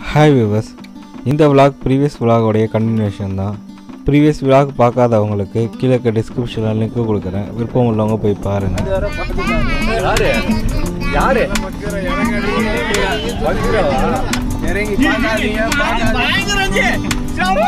hi viewers இந்த vlog previous விலாகோடைய continuation தான் ப்ரீவியஸ் விலாக் பார்க்காதவங்களுக்கு கீழே இருக்க டிஸ்கிரிப்ஷனில் லிங்க் கொடுக்குறேன் விருப்பம் உள்ளவங்க போய் பாருங்கள் யாரு யாரு இறங்கி பார்க்காதீங்க பார்க்காதீங்க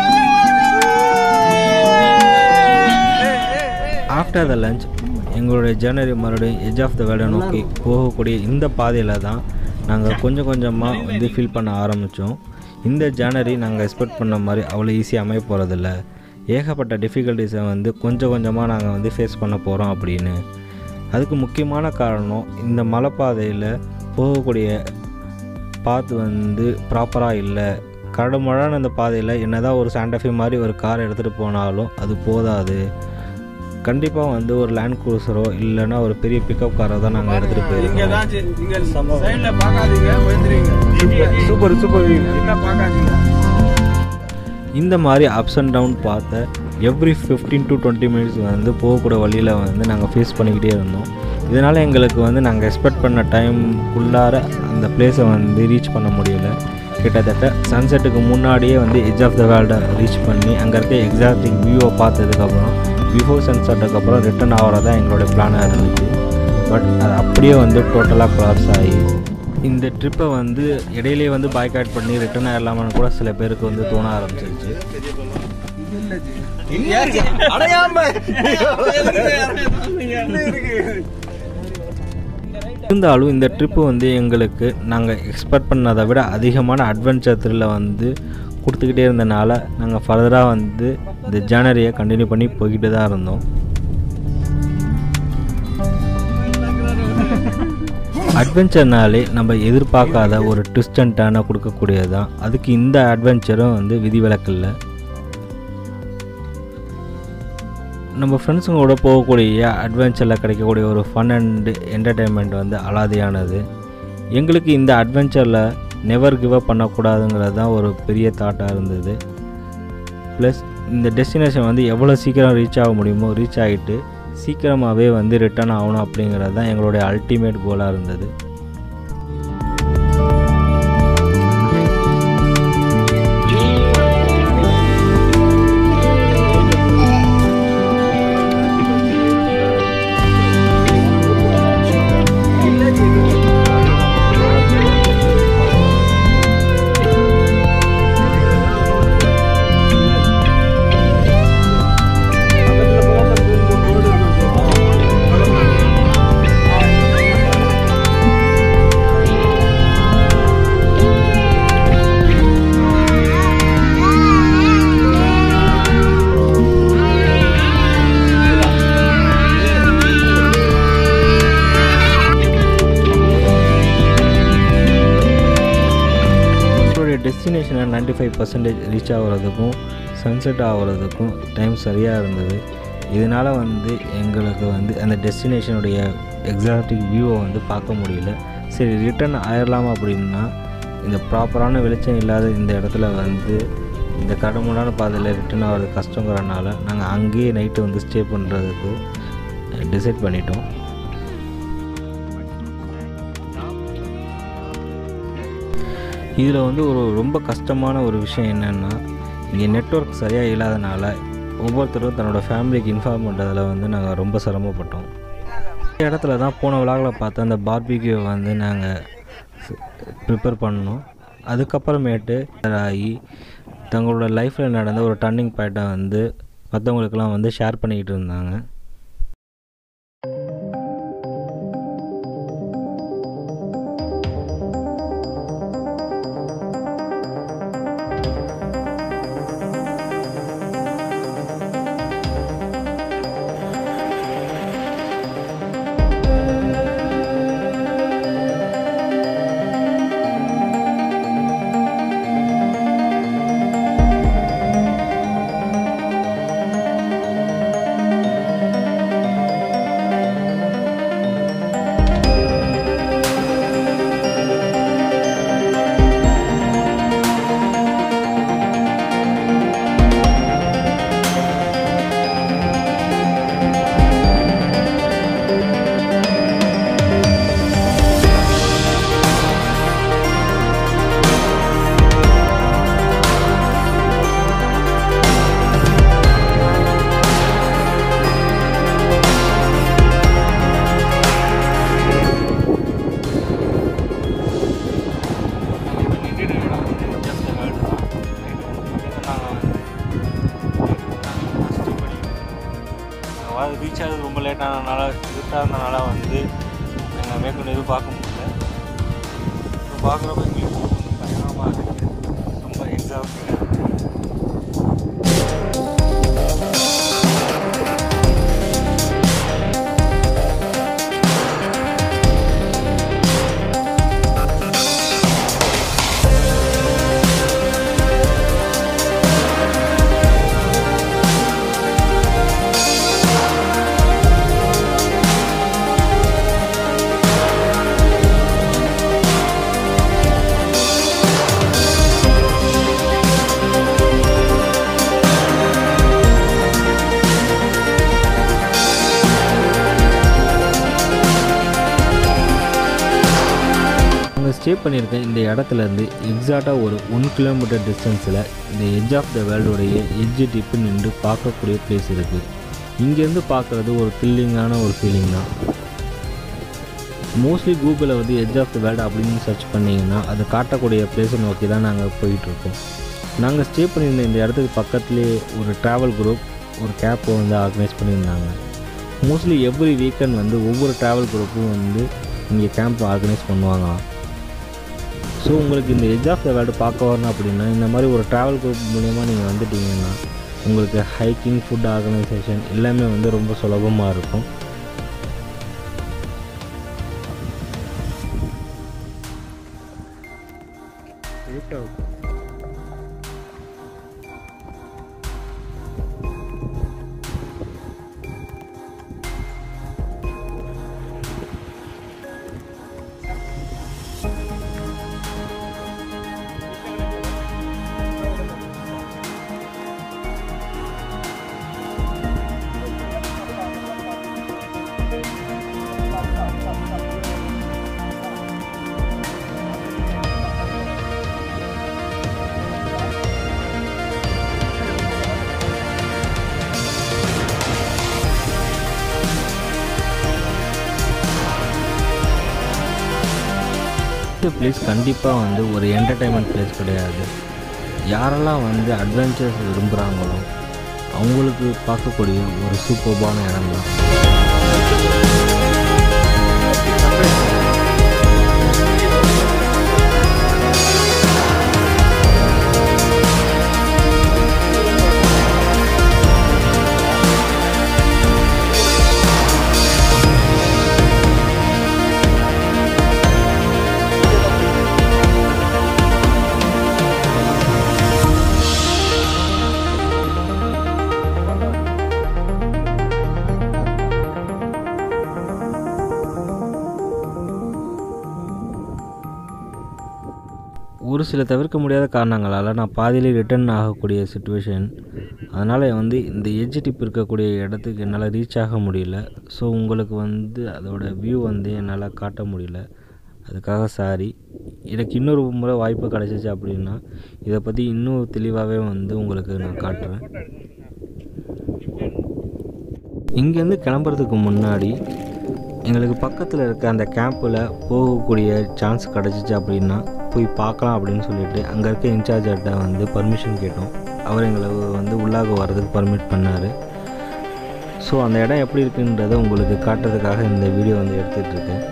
ஆஃப்டர் த லஞ்ச் எங்களுடைய ஜேர்னரி மறுபடியும் எஜ் ஆஃப் த வேர்ல்டை நோக்கி போகக்கூடிய இந்த பாதையில் தான் நாங்கள் கொஞ்சம் கொஞ்சமாக வந்து ஃபீல் பண்ண ஆரம்பித்தோம் இந்த ஜேர்னரி நாங்கள் எக்ஸ்பெக்ட் பண்ண மாதிரி அவ்வளோ ஈஸியாக அமைய போகிறதில்ல ஏகப்பட்ட டிஃபிகல்ட்டிஸை வந்து கொஞ்சம் கொஞ்சமாக நாங்கள் வந்து ஃபேஸ் பண்ண போகிறோம் அப்படின்னு அதுக்கு முக்கியமான காரணம் இந்த மலைப்பாதையில் போகக்கூடிய பாத் வந்து ப்ராப்பராக இல்லை கரடுமுழான அந்த பாதையில் என்னதான் ஒரு சாண்டஃபி மாதிரி ஒரு கார் எடுத்துகிட்டு போனாலும் அது போதாது கண்டிப்பாக வந்து ஒரு லேண்ட் க்ரூசரோ இல்லைன்னா ஒரு பெரிய பிக்கப் காரோ தான் நாங்கள் எடுத்துகிட்டு இங்க போயிருக்கோம் தான் சரி, நீங்க சைடுல பார்க்காதீங்க விழுந்துருவீங்க சூப்பர் சூப்பர் என்ன பார்க்காதீங்க இந்த மாதிரி அப்ஸ் அண்ட் டவுன் பார்த்த every fifteen to twenty minutes வந்து போகக்கூடிய வழியில் வந்து நாங்கள் ஃபேஸ் பண்ணிக்கிட்டே இருந்தோம் இதனால் எங்களுக்கு வந்து நாங்கள் எக்ஸ்பெக்ட் பண்ண டைம்குள்ளார அந்த பிளேஸை வந்து ரீச் பண்ண முடியல கிட்டத்தட்ட சன்செட்டுக்கு முன்னாடியே வந்து எட்ஜ் ஆஃப் த வேர்ல்டை ரீச் பண்ணி அங்கே இருக்க எக்ஸாக்டிக் வியூவை பார்த்ததுக்கப்புறம் பிஃபோர் சன்செட்டுக்கு அப்புறம் ரிட்டர்ன் ஆகிறதா எங்களோட பிளானாக இருந்துச்சு பட் அது அப்படியே வந்து டோட்டலாக கொலாப்ஸ் ஆகி இந்த ட்ரிப்பை வந்து இடையிலேயே வந்து பாய்காட் பண்ணி ரிட்டர்ன் ஆயிடலாமான்னு கூட சில பேருக்கு வந்து தோண ஆரம்பிச்சிருச்சு அடையாம இருந்தாலும் இந்த ட்ரிப்பு வந்து எங்களுக்கு நாங்கள் எக்ஸ்பெக்ட் பண்ணதை விட அதிகமான அட்வென்ச்சர் த்ரில்லை வந்து கொடுத்துக்கிட்டே இருந்தனால நாங்கள் ஃபர்தராக வந்து இந்த ஜேனரியை கண்டினியூ பண்ணி போய்கிட்டு தான் இருந்தோம் அட்வென்ச்சர்னாலே நம்ம எதிர்பார்க்காத ஒரு ட்விஸ்ட் அண்ட் டேர்னை கொடுக்கக்கூடியது தான் அதுக்கு இந்த அட்வென்ச்சரும் வந்து விதிவிலக்கில்லை நம்ம ஃப்ரெண்ட்ஸுங்களோட போகக்கூடிய அட்வென்ச்சரில் கிடைக்கக்கூடிய ஒரு ஃபன் அண்ட் என்டர்டெயின்மெண்ட் வந்து அலாதியானது எங்களுக்கு இந்த அட்வென்ச்சரில் நெவர் கிவ் அப் பண்ணக்கூடாதுங்கிறது தான் ஒரு பெரிய தாட்டாக இருந்தது ப்ளஸ் இந்த டெஸ்டினேஷன் வந்து எவ்வளோ சீக்கிரம் ரீச் ஆக முடியுமோ ரீச் ஆகிட்டு சீக்கிரமாகவே வந்து ரிட்டர்ன் ஆகணும் அப்படிங்கிறது தான் எங்களுடைய அல்டிமேட் கோலாக இருந்தது நம்மளுடைய டெஸ்டினேஷனை நைன்டி ஃபைவ் பர்சன்டேஜ் ரீச் ஆகிறதுக்கும் சன்செட் ஆகிறதுக்கும் டைம் சரியாக இருந்தது இதனால் வந்து எங்களுக்கு வந்து அந்த டெஸ்டினேஷனுடைய எக்ஸாக்டிக் வியூவை வந்து பார்க்க முடியல சரி ரிட்டர்ன் ஆயிடலாம் அப்படின்னா இந்த ப்ராப்பரான வெளிச்சம் இல்லாத இந்த இடத்துல வந்து இந்த கடுமையான பாதையில் ரிட்டர்ன் ஆகிறது கஷ்டங்கிறனால நாங்கள் அங்கேயே நைட்டு வந்து ஸ்டே பண்ணுறதுக்கு டிசைட் பண்ணிட்டோம் இதில் வந்து ஒரு ரொம்ப கஷ்டமான ஒரு விஷயம் என்னென்னா இங்கே நெட்வொர்க் சரியாக இல்லாதனால ஒவ்வொருத்தரும் தன்னோட ஃபேமிலிக்கு இன்ஃபார்ம் பண்ணுறதுல வந்து நாங்கள் ரொம்ப சிரமப்பட்டோம் இந்த இடத்துல தான் போன விழாவில் பார்த்து அந்த பார்பிக்யூ வந்து நாங்கள் ப்ரிப்பேர் பண்ணோம் அதுக்கப்புறமேட்டு ஆகி தங்களோட லைஃப்பில் நடந்த ஒரு டர்னிங் பாயிண்ட்டை வந்து மற்றவங்களுக்கெல்லாம் வந்து ஷேர் பண்ணிக்கிட்டு இருந்தாங்க இருட்டானனால இருட்டானனால வந்து நாங்கள் மேற்கொண்டு எதுவும் பார்க்க முடியல இப்போ பார்க்குறப்ப எங்களுக்கு கொஞ்சம் பயங்கரமாக இருக்குது ரொம்ப எக்ஸாஸ்டிங்காக இருக்குது நாங்கள் ஸ்டே பண்ணியிருக்க இந்த இடத்துலேருந்து எக்ஸாக்டாக ஒரு ஒன் கிலோமீட்டர் டிஸ்டன்ஸில் இந்த எட்ஜ் ஆஃப் த வேர்ல்டுடைய எட்ஜ் டிப்பு நின்று பார்க்கக்கூடிய பிளேஸ் இருக்குது இங்கேருந்து பார்க்குறது ஒரு த்ரில்லிங்கான ஒரு ஃபீலிங் தான் மோஸ்ட்லி கூகுளில் வந்து எட்ஜ் ஆஃப் த வேர்ல்டு அப்படின்னு சர்ச் பண்ணிங்கன்னா அது காட்டக்கூடிய பிளேஸை நோக்கி தான் நாங்கள் போயிட்டுருக்கோம் நாங்கள் ஸ்டே பண்ணியிருந்த இந்த இடத்துக்கு பக்கத்துலேயே ஒரு ட்ராவல் குரூப் ஒரு கேப்பை வந்து ஆர்கனைஸ் பண்ணியிருந்தாங்க மோஸ்ட்லி எவ்ரி வீக்கெண்ட் வந்து ஒவ்வொரு ட்ராவல் குரூப்பும் வந்து இங்கே கேம்ப் ஆர்கனைஸ் பண்ணுவாங்க ஸோ உங்களுக்கு இந்த எட்ஜ் ஆஃப் த வேர்ல்டு பார்க்க வரணும் அப்படின்னா இந்த மாதிரி ஒரு ட்ராவல் குரூப் மூலயமா நீங்கள் வந்துட்டீங்கன்னா உங்களுக்கு ஹைக்கிங் ஃபுட் ஆர்கனைசேஷன் எல்லாமே வந்து ரொம்ப சுலபமாக இருக்கும் இந்த பிளேஸ் கண்டிப்பாக வந்து ஒரு என்டர்டைன்மெண்ட் பிளேஸ் கிடையாது யாரெல்லாம் வந்து அட்வென்ச்சர்ஸ் விரும்புகிறாங்களோ அவங்களுக்கு பார்க்கக்கூடிய ஒரு சூப்பர்பான இடம் தான் ஒரு சில தவிர்க்க முடியாத காரணங்களால் நான் பாதியிலே ரிட்டர்ன் ஆகக்கூடிய சுச்சுவேஷன் அதனால் வந்து இந்த எட்ஜ் டிப் இருக்கக்கூடிய இடத்துக்கு என்னால் ரீச் ஆக முடியல ஸோ உங்களுக்கு வந்து அதோட வியூ வந்து என்னால் காட்ட முடியல அதுக்காக சாரி எனக்கு இன்னொரு முறை வாய்ப்பு கிடச்சிச்சு அப்படின்னா இதை பற்றி இன்னும் தெளிவாகவே வந்து உங்களுக்கு நான் காட்டுறேன் இங்கேருந்து கிளம்புறதுக்கு முன்னாடி எங்களுக்கு பக்கத்தில் இருக்க அந்த கேம்பில் போகக்கூடிய சான்ஸ் கிடச்சிச்சு அப்படின்னா போய் பார்க்கலாம் அப்படின்னு சொல்லிட்டு அங்கே இருக்க இன்சார்ஜர்கிட்ட வந்து பர்மிஷன் கேட்டோம் அவர் எங்களை வந்து உள்ளாக வர்றதுக்கு பர்மிட் பண்ணார் ஸோ அந்த இடம் எப்படி இருக்குன்றதை உங்களுக்கு காட்டுறதுக்காக இந்த வீடியோ வந்து எடுத்துகிட்டு இருக்கேன்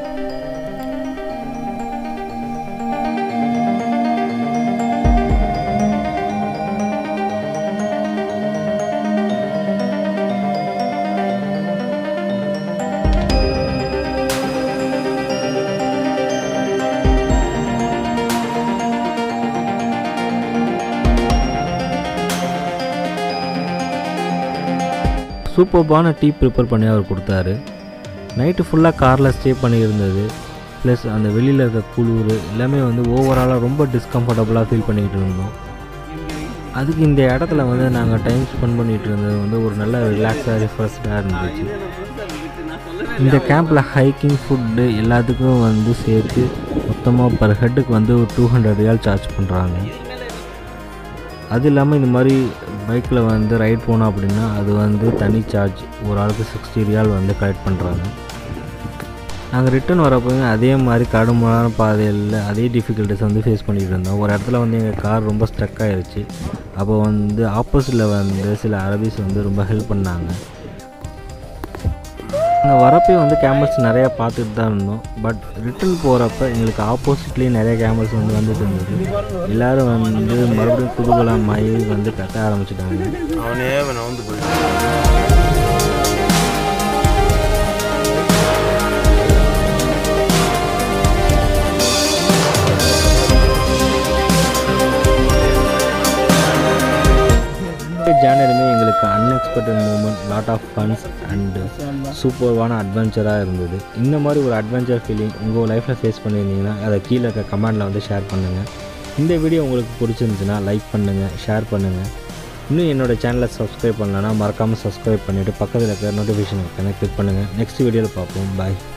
சூப்பர்பான டீ ப்ரிப்பேர் பண்ணி அவர் கொடுத்தாரு நைட்டு ஃபுல்லாக காரில் ஸ்டே பண்ணியிருந்தது ப்ளஸ் அந்த வெளியில் இருக்க குளிர் எல்லாமே வந்து ஓவராலாக ரொம்ப டிஸ்கம்ஃபர்டபுளாக ஃபீல் பண்ணிகிட்டு இருந்தோம் அதுக்கு இந்த இடத்துல வந்து நாங்கள் டைம் ஸ்பெண்ட் பண்ணிகிட்டு இருந்தது வந்து ஒரு நல்ல ரிலாக்ஸாக ரிஃப்ரெஷ்டாக இருந்துச்சு இந்த கேம்பில் ஹைக்கிங் ஃபுட்டு எல்லாத்துக்கும் வந்து சேர்த்து மொத்தமாக பர் ஹெட்டுக்கு வந்து ஒரு டூ ஹண்ட்ரட் ரியால் சார்ஜ் பண்ணுறாங்க அது இல்லாமல் இந்த மாதிரி பைக்கில் வந்து ரைட் போனோம் அப்படின்னா அது வந்து தனி சார்ஜ் ஒரு ஆளுக்கு சிக்ஸ்டி ரியால் வந்து கலெக்ட் பண்ணுறாங்க நாங்கள் ரிட்டர்ன் வரப்போங்க அதே மாதிரி கடுமையான பாதையில் அதே டிஃபிகல்ட்டிஸ் வந்து ஃபேஸ் பண்ணிகிட்டு இருந்தோம் ஒரு இடத்துல வந்து எங்கள் கார் ரொம்ப ஸ்டக் ஆயிருச்சு அப்போ வந்து ஆப்போசிட்டில் வந்து சில அரபிஸ் வந்து ரொம்ப ஹெல்ப் பண்ணாங்க நாங்கள் வரப்பே வந்து கேமல்ஸ் நிறையா பார்த்துட்டு தான் இருந்தோம் பட் ரிட்டர்ன் போகிறப்ப எங்களுக்கு ஆப்போசிட்லேயும் நிறைய கேமல்ஸ் வந்து வந்துட்டு இருந்தது எல்லோரும் வந்து மறுபடியும் குதூகலமாயி வந்து கத்த ஆரம்பிச்சிட்டாங்க அவனே அவனை வந்து போயிட்டான் ஜேனருமே எங்களுக்கு unexpected moment lot of funs and சூப்பர்வான அட்வென்ச்சராக இருந்தது இந்த மாதிரி ஒரு அட்வென்ச்சர் ஃபீலிங் உங்கள் லைஃப்பில் ஃபேஸ் பண்ணியிருந்தீங்கன்னா அதை கீழே இருக்க கமெண்டில் வந்து ஷேர் பண்ணுங்கள் இந்த வீடியோ உங்களுக்கு பிடிச்சிருந்துச்சுன்னா லைக் பண்ணுங்கள் ஷேர் பண்ணுங்கள் இன்னும் என்னோடய சேனலை சப்ஸ்கிரைப் பண்ணலன்னா மறக்காமல் சப்ஸ்கிரைப் பண்ணிவிட்டு பக்கத்தில் இருக்கிற நோட்டிஃபிகேஷன் கிளிக் பண்ணுங்கள் நெக்ஸ்ட் வீடியோவில் பார்ப்போம் பாய்